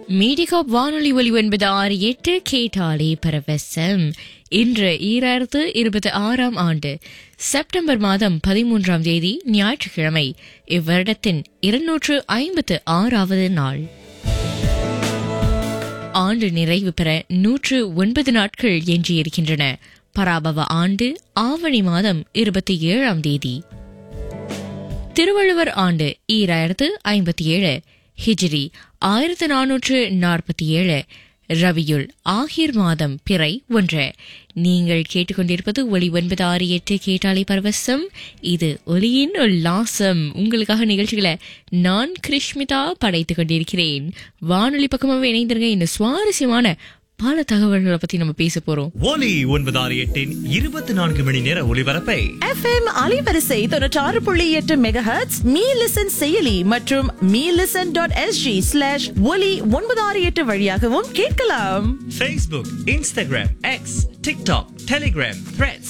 மீடிகாப் வானொலி ஒலி ஒன்பது ஆறு எட்டு கேட்டாலே பரவசம் இன்று ஈராயிரத்து இருபத்தி ஆறாம் ஆண்டு செப்டம்பர் மாதம் பதிமூன்றாம் தேதி ஞாயிற்றுக்கிழமை இவ்வருடத்தின் இருநூற்று ஐம்பத்து ஆறாவது நாள் ஆண்டு நிறைவு பெற நூற்று ஒன்பது நாட்கள் எஞ்சியிருக்கின்றன பராபவ ஆண்டு ஆவணி மாதம் இருபத்தி ஏழாம் தேதி திருவள்ளுவர் ஆண்டு ஈராயிரத்து ஐம்பத்தி ஏழு ஹிஜ்ரி ஆயிரத்து நானூற்று நாற்பத்தி ஏழு ரவியுல் ஆகிர் மாதம் பிறை ஒன்று நீங்கள் கேட்டுக்கொண்டிருப்பது ஒலி ஒன்பது ஆறு எட்டு கேட்டாலே பரவசம் இது ஒலியின் உல்லாசம் உங்களுக்காக நிகழ்ச்சிகளை நான் கிருஷ்மிதா படைத்துக் கொண்டிருக்கிறேன் வானொலி பக்கமாகவே இணைந்திருங்க இந்த சுவாரஸ்யமான பல தகவல்களை பத்தி நம்ம பேச போறோம் ஒலி ஒன்பது ஆறு எட்டின் இருபத்தி நான்கு மணி நேர ஒளிபரப்பை எஃப்எம் அலைவரிசை தொண்ணூற்றாறு புள்ளி எட்டு மெகாஹெட்ஸ் மீ லிசன் செயலி மற்றும் me listen dot SG slash Oli ஒன்பது ஆறு எட்டு வழியாகவும் கேட்கலாம் Facebook, Instagram, X, TikTok, Telegram, Threads